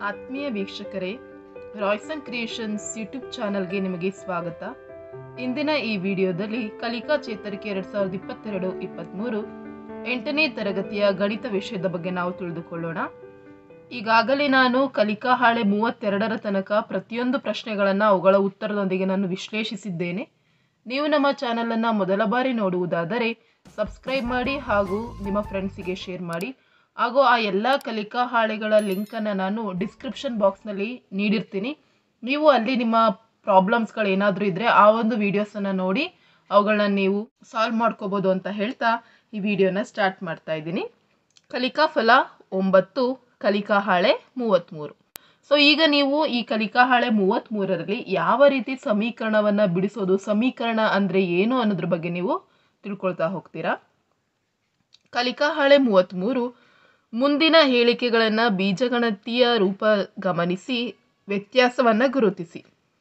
ಆತ್ಮೀಯ ವೀಕ್ಷಕರೇ Royson creations YouTube ಚಾನಲ್ಗೆ ನಿಮಗೆ ಸ್ವಾಗತ ಇಂದಿನ ಈ ವಿಡಿಯೋದಲ್ಲಿ ಕಲಿಕಾ ಚೇತರಿಕೆ ಎರಡು ಸಾವಿರದ ಇಪ್ಪತ್ತೆರಡು ಇಪ್ಪತ್ತ್ಮೂರು ಎಂಟನೇ ತರಗತಿಯ ಗಣಿತ ವಿಷಯದ ಬಗ್ಗೆ ನಾವು ತಿಳಿದುಕೊಳ್ಳೋಣ ಈಗಾಗಲೇ ನಾನು ಕಲಿಕಾ ಹಾಳೆ ಮೂವತ್ತೆರಡರ ತನಕ ಪ್ರತಿಯೊಂದು ಪ್ರಶ್ನೆಗಳನ್ನು ಅವುಗಳ ಉತ್ತರದೊಂದಿಗೆ ನಾನು ವಿಶ್ಲೇಷಿಸಿದ್ದೇನೆ ನೀವು ನಮ್ಮ ಚಾನಲನ್ನು ಮೊದಲ ಬಾರಿ ನೋಡುವುದಾದರೆ ಸಬ್ಸ್ಕ್ರೈಬ್ ಮಾಡಿ ಹಾಗೂ ನಿಮ್ಮ ಫ್ರೆಂಡ್ಸಿಗೆ ಶೇರ್ ಮಾಡಿ ಹಾಗೂ ಆ ಎಲ್ಲ ಕಲಿಕಾ ಹಾಳೆಗಳ ಲಿಂಕನ್ನು ನಾನು ಡಿಸ್ಕ್ರಿಪ್ಷನ್ ಬಾಕ್ಸ್ನಲ್ಲಿ ನೀಡಿರ್ತೀನಿ ನೀವು ಅಲ್ಲಿ ನಿಮ್ಮ ಪ್ರಾಬ್ಲಮ್ಸ್ಗಳು ಏನಾದರೂ ಇದ್ದರೆ ಆ ಒಂದು ವೀಡಿಯೋಸನ್ನು ನೋಡಿ ಅವುಗಳನ್ನ ನೀವು ಸಾಲ್ವ್ ಮಾಡ್ಕೋಬೋದು ಅಂತ ಹೇಳ್ತಾ ಈ ವಿಡಿಯೋನ ಸ್ಟಾರ್ಟ್ ಮಾಡ್ತಾ ಇದ್ದೀನಿ ಕಲಿಕಾ ಫಲ ಒಂಬತ್ತು ಕಲಿಕಾ ಹಾಳೆ ಮೂವತ್ತ್ಮೂರು ಸೊ ಈಗ ನೀವು ಈ ಕಲಿಕಾ ಹಾಳೆ ಮೂವತ್ತ್ಮೂರರಲ್ಲಿ ಯಾವ ರೀತಿ ಸಮೀಕರಣವನ್ನು ಬಿಡಿಸೋದು ಸಮೀಕರಣ ಅಂದರೆ ಏನು ಅನ್ನೋದ್ರ ಬಗ್ಗೆ ನೀವು ತಿಳ್ಕೊಳ್ತಾ ಹೋಗ್ತೀರಾ ಕಲಿಕಾ ಹಾಳೆ ಮೂವತ್ತ್ಮೂರು ಮುಂದಿನ ಹೇಳಿಕೆಗಳನ್ನು ಬೀಜಗಣಿತೀಯ ರೂಪ ಗಮನಿಸಿ ವ್ಯತ್ಯಾಸವನ್ನು ಗುರುತಿಸಿ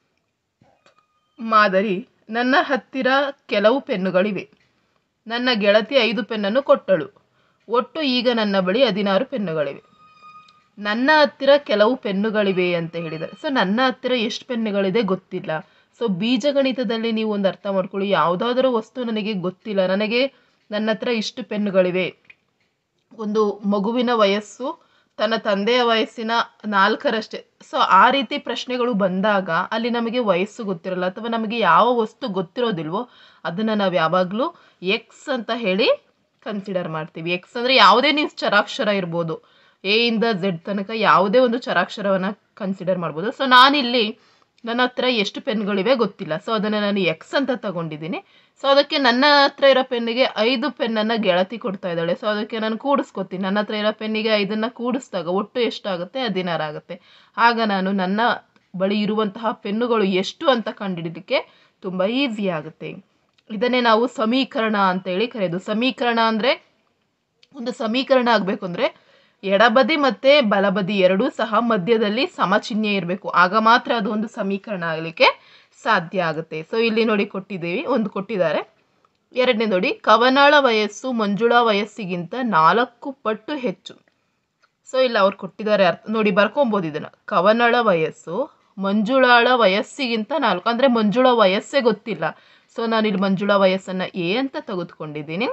ಮಾದರಿ ನನ್ನ ಹತ್ತಿರ ಕೆಲವು ಪೆನ್ನುಗಳಿವೆ ನನ್ನ ಗೆಳತಿ ಐದು ಪೆನ್ನನ್ನು ಕೊಟ್ಟಳು ಒಟ್ಟು ಈಗ ನನ್ನ ಬಳಿ ಹದಿನಾರು ಪೆನ್ನುಗಳಿವೆ ನನ್ನ ಹತ್ತಿರ ಕೆಲವು ಪೆನ್ನುಗಳಿವೆ ಅಂತ ಹೇಳಿದ್ದಾರೆ ಸೊ ನನ್ನ ಹತ್ತಿರ ಎಷ್ಟು ಪೆನ್ನುಗಳಿದೆ ಗೊತ್ತಿಲ್ಲ ಸೊ ಬೀಜಗಣಿತದಲ್ಲಿ ನೀವು ಒಂದು ಅರ್ಥ ಮಾಡ್ಕೊಳ್ಳಿ ಯಾವುದಾದ್ರೂ ವಸ್ತು ನನಗೆ ಗೊತ್ತಿಲ್ಲ ನನಗೆ ನನ್ನ ಹತ್ರ ಇಷ್ಟು ಪೆನ್ನುಗಳಿವೆ ಒಂದು ಮಗುವಿನ ವಯಸ್ಸು ತನ್ನ ತಂದೆಯ ವಯಸ್ಸಿನ ನಾಲ್ಕರಷ್ಟೇ ಸೊ ಆ ರೀತಿ ಪ್ರಶ್ನೆಗಳು ಬಂದಾಗ ಅಲ್ಲಿ ನಮಗೆ ವಯಸ್ಸು ಗೊತ್ತಿರಲ್ಲ ಅಥವಾ ನಮಗೆ ಯಾವ ವಸ್ತು ಗೊತ್ತಿರೋದಿಲ್ವೋ ಅದನ್ನು ನಾವು ಯಾವಾಗಲೂ ಎಕ್ಸ್ ಅಂತ ಹೇಳಿ ಕನ್ಸಿಡರ್ ಮಾಡ್ತೀವಿ ಎಕ್ಸ್ ಅಂದರೆ ಯಾವುದೇ ನೀವು ಚರಾಕ್ಷರ ಇರ್ಬೋದು ಎ ಇಂದ ಝೆಡ್ ತನಕ ಯಾವುದೇ ಒಂದು ಚರಾಕ್ಷರವನ್ನು ಕನ್ಸಿಡರ್ ಮಾಡ್ಬೋದು ಸೊ ನಾನಿಲ್ಲಿ ನನ್ನ ಹತ್ರ ಎಷ್ಟು ಪೆನ್ಗಳಿವೆ ಗೊತ್ತಿಲ್ಲ ಸೊ ಅದನ್ನು ನಾನು ಎಕ್ಸ್ ಅಂತ ತಗೊಂಡಿದ್ದೀನಿ ಸೊ ಅದಕ್ಕೆ ನನ್ನ ಹತ್ರ ಇರೋ ಪೆನ್ನಿಗೆ ಐದು ಪೆನ್ನನ್ನು ಗೆಳತಿ ಕೊಡ್ತಾ ಇದ್ದಾಳೆ ಸೊ ಅದಕ್ಕೆ ನಾನು ಕೂಡಿಸ್ಕೊತೀನಿ ನನ್ನ ಹತ್ರ ಇರೋ ಪೆನ್ನಿಗೆ ಐದನ್ನು ಕೂಡಿಸಿದಾಗ ಒಟ್ಟು ಎಷ್ಟಾಗುತ್ತೆ ಹದಿನಾರು ಆಗುತ್ತೆ ಆಗ ನಾನು ನನ್ನ ಬಳಿ ಇರುವಂತಹ ಪೆನ್ನುಗಳು ಎಷ್ಟು ಅಂತ ಕಂಡುಹಿಡಿದಕ್ಕೆ ತುಂಬ ಈಸಿ ಆಗುತ್ತೆ ಇದನ್ನೇ ನಾವು ಸಮೀಕರಣ ಅಂತೇಳಿ ಕರೆಯೋದು ಸಮೀಕರಣ ಅಂದರೆ ಒಂದು ಸಮೀಕರಣ ಆಗಬೇಕು ಅಂದರೆ ಎಡಬದಿ ಮತ್ತು ಬಲಬದಿ ಎರಡೂ ಸಹ ಮಧ್ಯದಲ್ಲಿ ಸಮಚಿಹ್ನೆ ಇರಬೇಕು ಆಗ ಮಾತ್ರ ಅದು ಒಂದು ಸಮೀಕರಣ ಆಗಲಿಕ್ಕೆ ಸಾಧ್ಯ ಆಗುತ್ತೆ ಸೊ ಇಲ್ಲಿ ನೋಡಿ ಕೊಟ್ಟಿದ್ದೀವಿ ಒಂದು ಕೊಟ್ಟಿದ್ದಾರೆ ಎರಡನೇ ನೋಡಿ ಕವನಾಳ ವಯಸ್ಸು ಮಂಜುಳಾ ವಯಸ್ಸಿಗಿಂತ ನಾಲ್ಕು ಪಟ್ಟು ಹೆಚ್ಚು ಸೊ ಇಲ್ಲಿ ಅವ್ರು ಕೊಟ್ಟಿದ್ದಾರೆ ಅರ್ಥ ನೋಡಿ ಬರ್ಕೊಬೋದು ಇದನ್ನು ಕವನಳ ವಯಸ್ಸು ಮಂಜುಳಾಳ ವಯಸ್ಸಿಗಿಂತ ನಾಲ್ಕು ಅಂದರೆ ಮಂಜುಳಾ ವಯಸ್ಸೇ ಗೊತ್ತಿಲ್ಲ ಸೊ ನಾನು ಇಲ್ಲಿ ಮಂಜುಳಾ ವಯಸ್ಸನ್ನು ಎ ಅಂತ ತೆಗೆದುಕೊಂಡಿದ್ದೀನಿ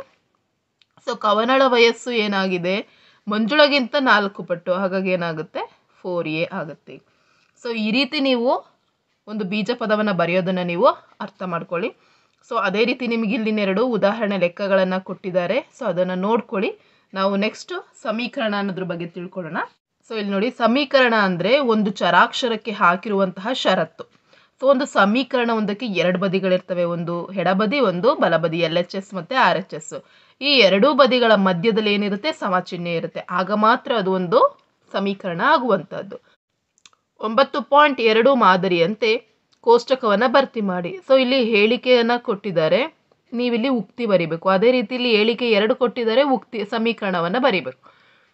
ಸೊ ಕವನಳ ವಯಸ್ಸು ಏನಾಗಿದೆ ಮಂಜುಳಗಿಂತ ನಾಲ್ಕು ಪಟ್ಟು ಹಾಗಾಗಿ ಏನಾಗುತ್ತೆ ಫೋರ್ ಎ ಆಗುತ್ತೆ ಸೊ ಈ ರೀತಿ ನೀವು ಒಂದು ಬೀಜ ಪದವನ್ನು ಬರೆಯೋದನ್ನು ನೀವು ಅರ್ಥ ಮಾಡ್ಕೊಳ್ಳಿ ಸೊ ಅದೇ ರೀತಿ ನಿಮಗೆ ಇಲ್ಲಿನೆರಡು ಉದಾಹರಣೆ ಲೆಕ್ಕಗಳನ್ನು ಕೊಟ್ಟಿದ್ದಾರೆ ಸೊ ಅದನ್ನು ನೋಡ್ಕೊಳ್ಳಿ ನಾವು ನೆಕ್ಸ್ಟ್ ಸಮೀಕರಣ ಅನ್ನೋದ್ರ ಬಗ್ಗೆ ತಿಳ್ಕೊಳ್ಳೋಣ ಸೊ ಇಲ್ಲಿ ನೋಡಿ ಸಮೀಕರಣ ಅಂದರೆ ಒಂದು ಚರಾಕ್ಷರಕ್ಕೆ ಹಾಕಿರುವಂತಹ ಷರತ್ತು ಸೊ ಒಂದು ಸಮೀಕರಣ ಒಂದಕ್ಕೆ ಎರಡು ಬದಿಗಳಿರ್ತವೆ ಒಂದು ಎಡಬದಿ ಒಂದು ಬಲಬದಿ ಎಲ್ ಎಚ್ ಎಸ್ ಮತ್ತು ಆರ್ ಎಚ್ ಎಸ್ ಈ ಎರಡೂ ಬದಿಗಳ ಮಧ್ಯದಲ್ಲಿ ಏನಿರುತ್ತೆ ಸಮಚಿಹ್ನೆ ಇರುತ್ತೆ ಆಗ ಮಾತ್ರ ಅದು ಒಂದು ಸಮೀಕರಣ ಆಗುವಂಥದ್ದು ಒಂಬತ್ತು ಪಾಯಿಂಟ್ ಎರಡು ಮಾದರಿಯಂತೆ ಕೋಷ್ಟಕವನ್ನು ಭರ್ತಿ ಮಾಡಿ ಸೊ ಇಲ್ಲಿ ಹೇಳಿಕೆಯನ್ನು ಕೊಟ್ಟಿದ್ದಾರೆ ನೀವಿಲ್ಲಿ ಉಕ್ತಿ ಬರಿಬೇಕು ಅದೇ ರೀತಿ ಇಲ್ಲಿ ಹೇಳಿಕೆ ಎರಡು ಕೊಟ್ಟಿದ್ದಾರೆ ಉಕ್ತಿ ಸಮೀಕರಣವನ್ನು ಬರಿಬೇಕು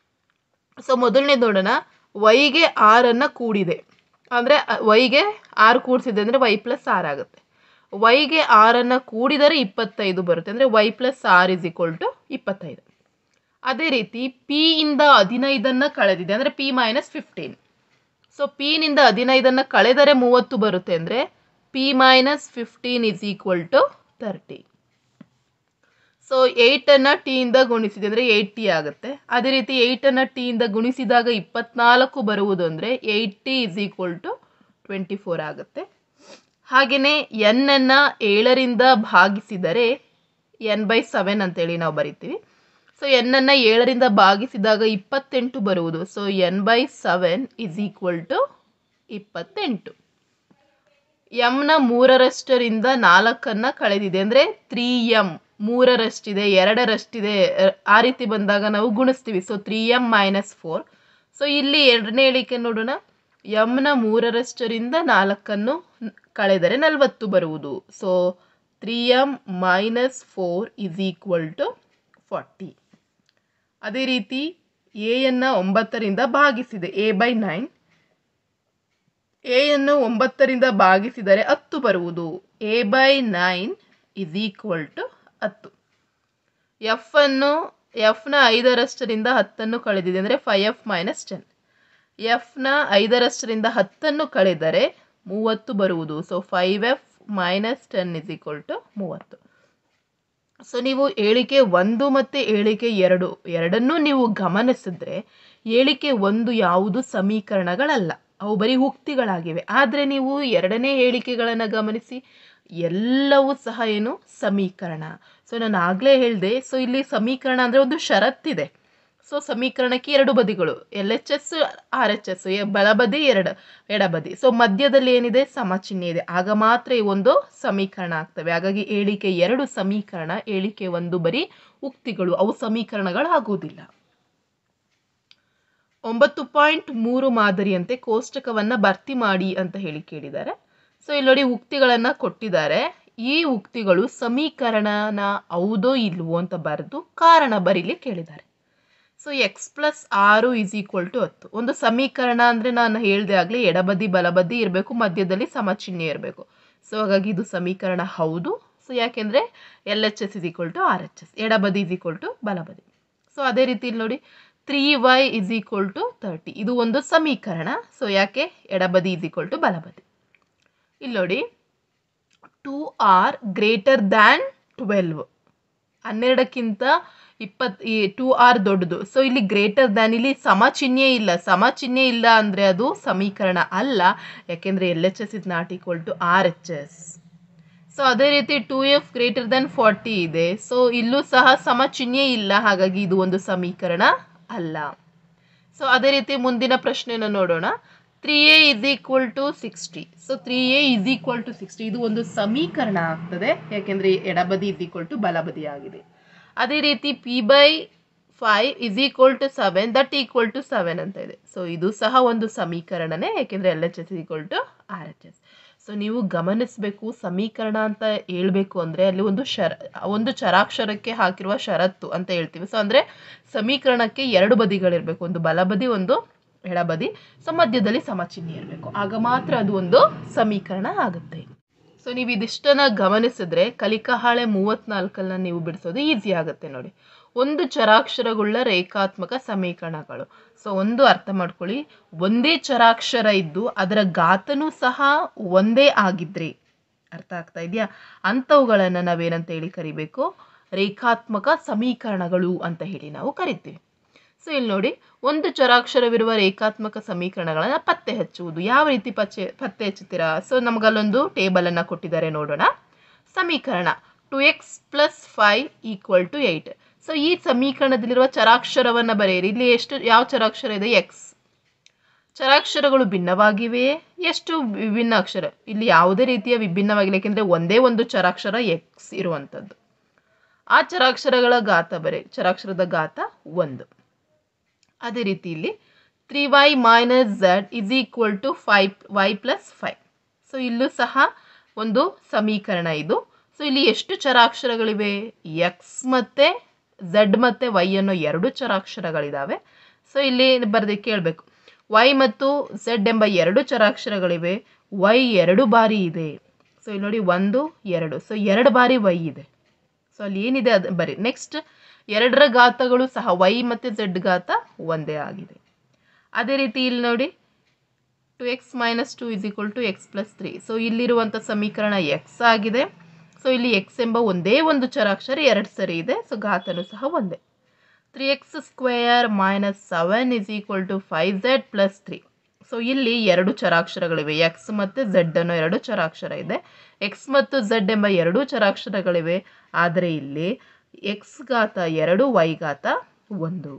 ಸೊ ಮೊದಲನೇ ನೋಡೋಣ ವೈಗೆ ಆರನ್ನು ಕೂಡಿದೆ ಅಂದರೆ ವೈಗೆ ಆರು ಕೂಡಿಸಿದೆ ಅಂದರೆ ವೈ ಪ್ಲಸ್ ಆರ್ ಆಗುತ್ತೆ ವೈಗೆ ಆರನ್ನು ಕೂಡಿದರೆ ಇಪ್ಪತ್ತೈದು ಬರುತ್ತೆ ಅಂದರೆ Y plus R is equal to ಇಪ್ಪತ್ತೈದು ಅದೇ ರೀತಿ ಪಿ ಇಂದ ಹದಿನೈದನ್ನು ಕಳೆದಿದೆ ಅಂದರೆ ಪಿ ಮೈನಸ್ ಫಿಫ್ಟೀನ್ ಸೊ ಪಿನಿಂದ ಹದಿನೈದನ್ನು ಕಳೆದರೆ ಮೂವತ್ತು ಬರುತ್ತೆ ಅಂದರೆ P minus fifteen is equal to thirty so ಏಯ್ಟನ್ನು ಟಿಯಿಂದ ಗುಣಿಸಿದೆ ಅಂದರೆ ಏಯ್ಟ್ ಟಿ ಆಗುತ್ತೆ ಅದೇ ರೀತಿ ಏಯ್ಟನ್ನು ಟಿಯಿಂದ ಗುಣಿಸಿದಾಗ ಇಪ್ಪತ್ನಾಲ್ಕು ಬರುವುದು ಅಂದರೆ eight T is equal to twenty four ಆಗುತ್ತೆ ಹಾಗೆಯೇ ಎನ್ನನ್ನು ಏಳರಿಂದ ಭಾಗಿಸಿದರೆ ಎನ್ ಬೈ ಸೆವೆನ್ ಅಂತೇಳಿ ನಾವು ಬರಿತೀವಿ ಸೊ ಎನ್ನನ್ನು ಏಳರಿಂದ ಭಾಗಿಸಿದಾಗ ಇಪ್ಪತ್ತೆಂಟು ಬರುವುದು so N by seven is equal to ಇಪ್ಪತ್ತೆಂಟು ಎಮ್ನ ಮೂರರಷ್ಟರಿಂದ ನಾಲ್ಕನ್ನು ಕಳೆದಿದೆ ಅಂದರೆ ತ್ರೀ ಎಮ್ ಮೂರರಷ್ಟಿದೆ ಎರಡರಷ್ಟಿದೆ ಆ ರೀತಿ ಬಂದಾಗ ನಾವು ಗುಣಿಸ್ತೀವಿ so three M minus four so ಇಲ್ಲಿ ಎರಡನೇ ಹೇಳಿಕೆ ನೋಡೋಣ ಎಮ್ನ ಮೂರರಷ್ಟರಿಂದ ನಾಲ್ಕನ್ನು ಕಳೆದರೆ ನಲವತ್ತು ಬರುವುದು so three M minus four is equal to forty ಅದೇ ರೀತಿ ಎಯನ್ನು ಒಂಬತ್ತರಿಂದ ಭಾಗಿಸಿದೆ ಎ ಬೈ ನೈನ್ ಎಯನ್ನು ಒಂಬತ್ತರಿಂದ ಭಾಗಿಸಿದರೆ ಹತ್ತು ಬರುವುದು A by nine is equal to ಹತ್ತು ಎಫ್ ಅನ್ನು ಎಫ್ನ ಐದರಷ್ಟರಿಂದ ಹತ್ತನ್ನು ಕಳೆದಿದೆ ಅಂದರೆ ಫೈ ಎಫ್ ಮೈನಸ್ ಟೆನ್ ಎಫ್ನ ಐದರಷ್ಟರಿಂದ ಹತ್ತನ್ನು ಕಳೆದರೆ ಮೂವತ್ತು ಬರುವುದು so five F minus ten is equal to ಮೂವತ್ತು ಸೊ ನೀವು ಏಳಿಕೆ ಒಂದು ಮತ್ತು ಏಳಿಕೆ ಎರಡು ಎರಡನ್ನೂ ನೀವು ಗಮನಿಸಿದ್ರೆ ಏಳಿಕೆ ಒಂದು ಯಾವುದು ಸಮೀಕರಣಗಳಲ್ಲ ಅವು ಬರೀ ಉಕ್ತಿಗಳಾಗಿವೆ ಆದರೆ ನೀವು ಎರಡನೇ ಹೇಳಿಕೆಗಳನ್ನು ಗಮನಿಸಿ ಎಲ್ಲವೂ ಸಹ ಏನು ಸಮೀಕರಣ ಸೊ ನಾನು ಆಗಲೇ ಹೇಳಿದೆ ಸೊ ಇಲ್ಲಿ ಸಮೀಕರಣ ಅಂದರೆ ಒಂದು ಷರತ್ತಿದೆ ಸೊ ಸಮೀಕರಣಕ್ಕೆ ಎರಡು ಬದಿಗಳು L H S R H S ಬಲಬದಿ ಎರಡು ಎಡಬದಿ ಸೊ ಮಧ್ಯದಲ್ಲಿ ಏನಿದೆ ಸಮಚಿಹ್ನೆ ಇದೆ ಆಗ ಮಾತ್ರ ಈ ಒಂದು ಸಮೀಕರಣ ಆಗ್ತವೆ ಹಾಗಾಗಿ ಏಳಿಕೆ ಎರಡು ಸಮೀಕರಣ ಏಳಿಕೆ ಒಂದು ಬರೀ ಉಕ್ತಿಗಳು ಅವು ಸಮೀಕರಣಗಳು ಆಗುವುದಿಲ್ಲ ಒಂಬತ್ತು ಪಾಯಿಂಟ್ ಮೂರು ಮಾದರಿಯಂತೆ ಕೋಷ್ಟಕವನ್ನ ಭರ್ತಿ ಮಾಡಿ ಅಂತ ಹೇಳಿ ಕೇಳಿದ್ದಾರೆ ಸೊ ಇಲ್ಲಿ ನೋಡಿ ಉಕ್ತಿಗಳನ್ನ ಕೊಟ್ಟಿದ್ದಾರೆ ಈ ಉಕ್ತಿಗಳು ಸಮೀಕರಣನ ಹೌದೋ ಇಲ್ವೋ ಅಂತ ಬರೆದು ಕಾರಣ ಬರೀಲಿ ಕೇಳಿದ್ದಾರೆ ಸೊ ಎಕ್ಸ್ ಪ್ಲಸ್ ಆರು ಇಸ್ ಈಕ್ವಲ್ ಟು ಹತ್ತು ಒಂದು ಸಮೀಕರಣ ಅಂದರೆ ನಾನು ಹೇಳಿದೆ ಆಗಲಿ ಎಡಬದಿ ಬಲಬದಿ ಇರಬೇಕು ಮಧ್ಯದಲ್ಲಿ ಸಮಚಿಹ್ನೆ ಇರಬೇಕು ಸೊ ಹಾಗಾಗಿ ಇದು ಸಮೀಕರಣ ಹೌದು ಸೊ ಯಾಕೆಂದರೆ L H S is equal to R H S ಎಡಬದಿ ಇಸ್ ಈಕ್ವಲ್ ಟು ಬಲಬದಿ ಸೊ ಅದೇ ರೀತಿ ಇಲ್ಲಿ ನೋಡಿ three Y is equal to thirty ಇದು ಒಂದು ಸಮೀಕರಣ ಸೊ ಯಾಕೆ ಎಡಬದಿ ಇಸ್ ಈಕ್ವಲ್ ಟು ಬಲಬದಿ ಇಲ್ಲಿ ನೋಡಿ two R greater than twelve ಹನ್ನೆರಡಕ್ಕಿಂತ ಇಪ್ಪತ್ ಈ ಟೂ ಆರ್ ದೊಡ್ಡದು ಸೊ ಇಲ್ಲಿ ಗ್ರೇಟರ್ ದ್ಯಾನ್ ಇಲ್ಲಿ ಸಮಚಿಹ್ನೆ ಇಲ್ಲ ಸಮಚಿಹ್ನೆ ಇಲ್ಲ ಅಂದರೆ ಅದು ಸಮೀಕರಣ ಅಲ್ಲ ಯಾಕೆಂದರೆ L H S is not equal to R H S so ಅದೇ ರೀತಿ two F greater than forty ಇದೆ ಸೊ ಇಲ್ಲೂ ಸಹ ಸಮಚಿಹ್ನೆ ಇಲ್ಲ ಹಾಗಾಗಿ ಇದು ಒಂದು ಸಮೀಕರಣ ಅಲ್ಲ ಸೊ ಅದೇ ರೀತಿ ಮುಂದಿನ ಪ್ರಶ್ನೆಯನ್ನು ನೋಡೋಣ three A is equal to sixty so three A is equal to sixty ಇದು ಒಂದು ಸಮೀಕರಣ ಆಗ್ತದೆ ಯಾಕೆಂದರೆ ಎಡಬದಿ ಇಸ್ ಈಕ್ವಲ್ ಟು ಬಲಬದಿ ಆಗಿದೆ ಅದೇ ರೀತಿ P by five is equal to seven that equal to seven ಅಂತ ಇದೆ ಸೊ ಇದು ಸಹ ಒಂದು ಸಮೀಕರಣನೇ ಯಾಕೆಂದರೆ L H S equal to R H S so ನೀವು ಗಮನಿಸಬೇಕು ಸಮೀಕರಣ ಅಂತ ಹೇಳ್ಬೇಕು ಅಂದರೆ ಅಲ್ಲಿ ಒಂದು ಶರ ಒಂದು ಚರಾಕ್ಷರಕ್ಕೆ ಹಾಕಿರುವ ಷರತ್ತು ಅಂತ ಹೇಳ್ತೀವಿ ಸೊ ಅಂದರೆ ಸಮೀಕರಣಕ್ಕೆ ಎರಡು ಬದಿಗಳಿರಬೇಕು ಒಂದು ಬಲಬದಿ ಒಂದು ಎಡಬದಿ ಸೊ ಮಧ್ಯದಲ್ಲಿ ಸಮಚಿಹ್ನೆ ಇರಬೇಕು ಆಗ ಮಾತ್ರ ಅದು ಒಂದು ಸಮೀಕರಣ ಆಗುತ್ತೆ ಸೊ ನೀವು ಇದಿಷ್ಟನ್ನ ಗಮನಿಸಿದ್ರೆ ಕಲಿಕಾ ಹಾಳೆ ಮೂವತ್ನಾಲ್ಕನ್ನ ನೀವು ಬಿಡಿಸೋದು ಈಸಿ ಆಗುತ್ತೆ ನೋಡಿ ಒಂದು ಚರಾಕ್ಷರಗುಳ್ಳ ರೇಖಾತ್ಮಕ ಸಮೀಕರಣಗಳು ಸೊ ಒಂದು ಅರ್ಥ ಮಾಡ್ಕೊಳ್ಳಿ ಒಂದೇ ಚರಾಕ್ಷರ ಇದ್ದು ಅದರ ಘಾತನೂ ಸಹ ಒಂದೇ ಆಗಿದ್ರಿ ಅರ್ಥ ಆಗ್ತಾ ಇದೆಯಾ ಅಂಥವುಗಳನ್ನು ನಾವೇನಂತ ಹೇಳಿ ಕರಿಬೇಕು ರೇಖಾತ್ಮಕ ಸಮೀಕರಣಗಳು ಅಂತ ಹೇಳಿ ನಾವು ಕರಿತೀವಿ ಸೊ ಇಲ್ಲಿ ನೋಡಿ ಒಂದು ಚರಾಕ್ಷರವಿರುವ ರೇಖಾತ್ಮಕ ಸಮೀಕರಣಗಳನ್ನು ಪತ್ತೆ ಹಚ್ಚುವುದು ಯಾವ ರೀತಿ ಪಚ್ಚೆ ಪತ್ತೆ ಹಚ್ಚುತ್ತೀರಾ ಸೊ ನಮಗಲ್ಲೊಂದು ಟೇಬಲನ್ನು ಕೊಟ್ಟಿದ್ದಾರೆ ನೋಡೋಣ ಸಮೀಕರಣ two X plus five equal to eight so ಈ ಸಮೀಕರಣದಲ್ಲಿರುವ ಚರಾಕ್ಷರವನ್ನು ಬರೆಯಿರಿ ಇಲ್ಲಿ ಎಷ್ಟು ಯಾವ ಚರಾಕ್ಷರ ಇದೆ ಎಕ್ಸ್ ಚರಾಕ್ಷರಗಳು ಭಿನ್ನವಾಗಿವೆಯೇ ಎಷ್ಟು ವಿಭಿನ್ನ ಅಕ್ಷರ ಇಲ್ಲಿ ಯಾವುದೇ ರೀತಿಯ ವಿಭಿನ್ನವಾಗಿಲ್ಲ ಏಕೆಂದರೆ ಒಂದೇ ಒಂದು ಚರಾಕ್ಷರ ಎಕ್ಸ್ ಇರುವಂಥದ್ದು ಆ ಚರಾಕ್ಷರಗಳ ಗಾತ ಬರೆ ಚರಾಕ್ಷರದ ಗಾತ ಒಂದು ಅದೇ ರೀತಿ ಇಲ್ಲಿ three Y minus Z is equal to five Y plus five so ಇಲ್ಲೂ ಸಹ ಒಂದು ಸಮೀಕರಣ ಇದು ಸೊ ಇಲ್ಲಿ ಎಷ್ಟು ಚರಾಕ್ಷರಗಳಿವೆ ಎಕ್ಸ್ ಮತ್ತು ಝಡ್ ಮತ್ತು ವೈ ಅನ್ನೋ ಎರಡು ಚರಾಕ್ಷರಗಳಿದ್ದಾವೆ ಸೊ ಇಲ್ಲಿ ಬರೆದು ಕೇಳಬೇಕು ವೈ ಮತ್ತು ಝಡ್ ಎಂಬ ಎರಡು ಚರಾಕ್ಷರಗಳಿವೆ ವೈ ಎರಡು ಬಾರಿ ಇದೆ ಸೊ ಇಲ್ಲಿ ನೋಡಿ ಒಂದು ಎರಡು ಸೊ ಎರಡು ಬಾರಿ ವೈ ಇದೆ ಸೊ ಅಲ್ಲಿ ಏನಿದೆ ಅದು ಬರೀ ನೆಕ್ಸ್ಟ್ ಎರಡರ ಘಾತಗಳು ಸಹ ವೈ ಮತ್ತು ಝಡ್ ಘಾತ ಒಂದೇ ಆಗಿದೆ ಅದೇ ರೀತಿ ಇಲ್ಲಿ ನೋಡಿ two X minus two is equal to X plus three so ಇಲ್ಲಿರುವಂಥ ಸಮೀಕರಣ ಎಕ್ಸ್ ಆಗಿದೆ ಸೊ ಇಲ್ಲಿ ಎಕ್ಸ್ ಎಂಬ ಒಂದೇ ಒಂದು ಚರಾಕ್ಷರ ಎರಡು ಸರಿ ಇದೆ ಸೊ ಘಾತನು ಸಹ ಒಂದೇ three X square minus seven is equal to five Z plus three so ಇಲ್ಲಿ ಎರಡು ಚರಾಕ್ಷರಗಳಿವೆ ಎಕ್ಸ್ ಮತ್ತು ಝಡ್ ಅನ್ನೋ ಎರಡು ಚರಾಕ್ಷರ ಇದೆ ಎಕ್ಸ್ ಮತ್ತು ಝಡ್ ಎಂಬ ಎರಡೂ ಚರಾಕ್ಷರಗಳಿವೆ ಆದರೆ ಇಲ್ಲಿ ಎಕ್ಸ್ ಘಾತ ಎರಡು ವೈ ಘಾತ ಒಂದು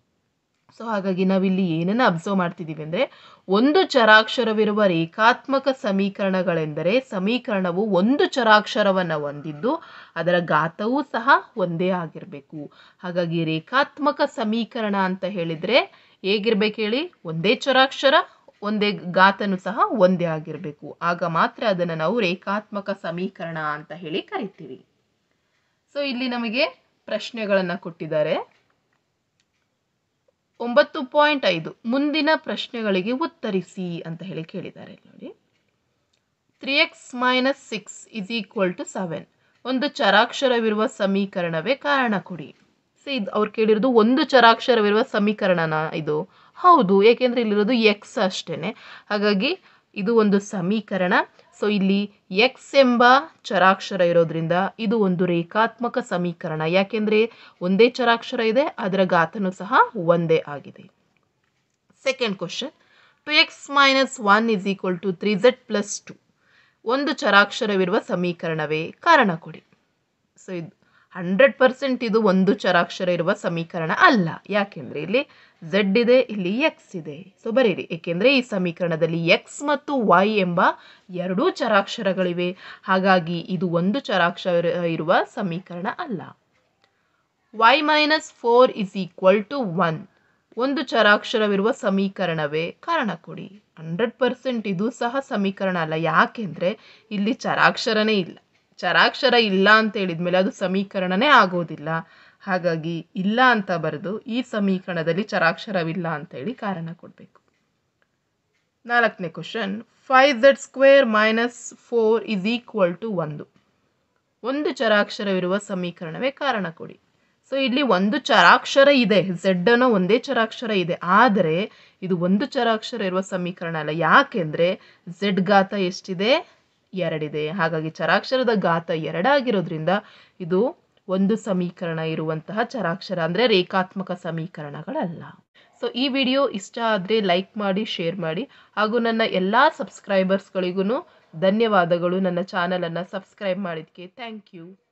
ಸೊ ಹಾಗಾಗಿ ನಾವಿಲ್ಲಿ ಏನನ್ನು ಅಬ್ಸರ್ವ್ ಮಾಡ್ತಿದ್ದೀವಿ ಅಂದರೆ ಒಂದು ಚರಾಕ್ಷರವಿರುವ ರೇಖಾತ್ಮಕ ಸಮೀಕರಣಗಳೆಂದರೆ ಸಮೀಕರಣವು ಒಂದು ಚರಾಕ್ಷರವನ್ನು ಹೊಂದಿದ್ದು ಅದರ ಘಾತವೂ ಸಹ ಒಂದೇ ಆಗಿರಬೇಕು ಹಾಗಾಗಿ ರೇಖಾತ್ಮಕ ಸಮೀಕರಣ ಅಂತ ಹೇಳಿದರೆ ಹೇಗಿರ್ಬೇಕು ಹೇಳಿ ಒಂದೇ ಚರಾಕ್ಷರ ಒಂದೇ ಘಾತನು ಸಹ ಒಂದೇ ಆಗಿರಬೇಕು ಆಗ ಮಾತ್ರ ಅದನ್ನು ನಾವು ರೇಖಾತ್ಮಕ ಸಮೀಕರಣ ಅಂತ ಹೇಳಿ ಕರಿತೀವಿ ಸೊ ಇಲ್ಲಿ ನಮಗೆ ಪ್ರಶ್ನೆಗಳನ್ನು ಕೊಟ್ಟಿದ್ದಾರೆ ಒಂಬತ್ತು ಪಾಯಿಂಟ್ ಐದು ಮುಂದಿನ ಪ್ರಶ್ನೆಗಳಿಗೆ ಉತ್ತರಿಸಿ ಅಂತ ಹೇಳಿ ಕೇಳಿದ್ದಾರೆ ನೋಡಿ three X minus six is equal to seven ಒಂದು ಚರಾಕ್ಷರವಿರುವ ಸಮೀಕರಣವೇ ಕಾರಣ ಕೊಡಿ ಸೊ ಇದು ಅವ್ರು ಕೇಳಿರೋದು ಒಂದು ಚರಾಕ್ಷರವಿರುವ ಸಮೀಕರಣನ ಇದು ಹೌದು ಏಕೆಂದರೆ ಇಲ್ಲಿರೋದು ಎಕ್ಸ್ ಅಷ್ಟೇ ಹಾಗಾಗಿ ಇದು ಒಂದು ಸಮೀಕರಣ ಸೊ ಇಲ್ಲಿ ಎಕ್ಸ್ ಎಂಬ ಚರಾಕ್ಷರ ಇರೋದ್ರಿಂದ ಇದು ಒಂದು ರೇಖಾತ್ಮಕ ಸಮೀಕರಣ ಯಾಕೆಂದರೆ ಒಂದೇ ಚರಾಕ್ಷರ ಇದೆ ಅದರ ಘಾತನೂ ಸಹ ಒಂದೇ ಆಗಿದೆ second question two X minus one is equal to three Z plus two ಒಂದು ಚರಾಕ್ಷರವಿರುವ ಸಮೀಕರಣವೇ ಕಾರಣ ಕೊಡಿ ಸೊ ಇದು ಹಂಡ್ರೆಡ್ ಪರ್ಸೆಂಟ್ ಇದು ಒಂದು ಚರಾಕ್ಷರ ಇರುವ ಸಮೀಕರಣ ಅಲ್ಲ ಯಾಕೆಂದರೆ ಇಲ್ಲಿ ಝೆಡ್ ಇದೆ ಇಲ್ಲಿ ಎಕ್ಸ್ ಇದೆ ಸೊ ಬರೀರಿ ಏಕೆಂದರೆ ಈ ಸಮೀಕರಣದಲ್ಲಿ ಎಕ್ಸ್ ಮತ್ತು ವೈ ಎಂಬ ಎರಡೂ ಚರಾಕ್ಷರಗಳಿವೆ ಹಾಗಾಗಿ ಇದು ಒಂದು ಚರಾಕ್ಷರ ಇರುವ ಸಮೀಕರಣ ಅಲ್ಲ Y minus four is equal to one ಒಂದು ಚರಾಕ್ಷರವಿರುವ ಸಮೀಕರಣವೇ ಕಾರಣ ಕೊಡಿ ಹಂಡ್ರೆಡ್ ಪರ್ಸೆಂಟ್ ಇದು ಸಹ ಸಮೀಕರಣ ಅಲ್ಲ ಯಾಕೆಂದರೆ ಇಲ್ಲಿ ಚರಾಕ್ಷರನೇ ಇಲ್ಲ ಚರಾಕ್ಷರ ಇಲ್ಲ ಅಂತ ಹೇಳಿದ್ಮೇಲೆ ಅದು ಸಮೀಕರಣನೇ ಆಗೋದಿಲ್ಲ ಹಾಗಾಗಿ ಇಲ್ಲ ಅಂತ ಬರೆದು ಈ ಸಮೀಕರಣದಲ್ಲಿ ಚರಾಕ್ಷರವಿಲ್ಲ ಅಂತ ಹೇಳಿ ಕಾರಣ ಕೊಡಬೇಕು ನಾಲ್ಕನೇ question five Z square minus four is equal to ಒಂದು ಒಂದು ಚರಾಕ್ಷರವಿರುವ ಸಮೀಕರಣವೇ ಕಾರಣ ಕೊಡಿ ಸೊ ಇಲ್ಲಿ ಒಂದು ಚರಾಕ್ಷರ ಇದೆ ಝೆಡ್ ಅನ್ನೋ ಒಂದೇ ಚರಾಕ್ಷರ ಇದೆ ಆದರೆ ಇದು ಒಂದು ಚರಾಕ್ಷರ ಇರುವ ಸಮೀಕರಣ ಅಲ್ಲ ಯಾಕೆಂದರೆ ಝೆಡ್ ಘಾತ ಎಷ್ಟಿದೆ ಎರಡಿದೆ ಹಾಗಾಗಿ ಚರಾಕ್ಷರದ ಘಾತ ಎರಡಾಗಿರೋದ್ರಿಂದ ಇದು ಒಂದು ಸಮೀಕರಣ ಇರುವಂತಹ ಚರಾಕ್ಷರ ಅಂದರೆ ರೇಖಾತ್ಮಕ ಸಮೀಕರಣಗಳಲ್ಲ ಸೊ ಈ ವಿಡಿಯೋ ಇಷ್ಟ ಆದರೆ ಲೈಕ್ ಮಾಡಿ ಶೇರ್ ಮಾಡಿ ಹಾಗೂ ನನ್ನ ಎಲ್ಲ ಸಬ್ಸ್ಕ್ರೈಬರ್ಸ್ಗಳಿಗೂ ಧನ್ಯವಾದಗಳು ನನ್ನ ಚಾನಲನ್ನು ಸಬ್ಸ್ಕ್ರೈಬ್ ಮಾಡಿದ್ದಕ್ಕೆ ಥ್ಯಾಂಕ್ ಯು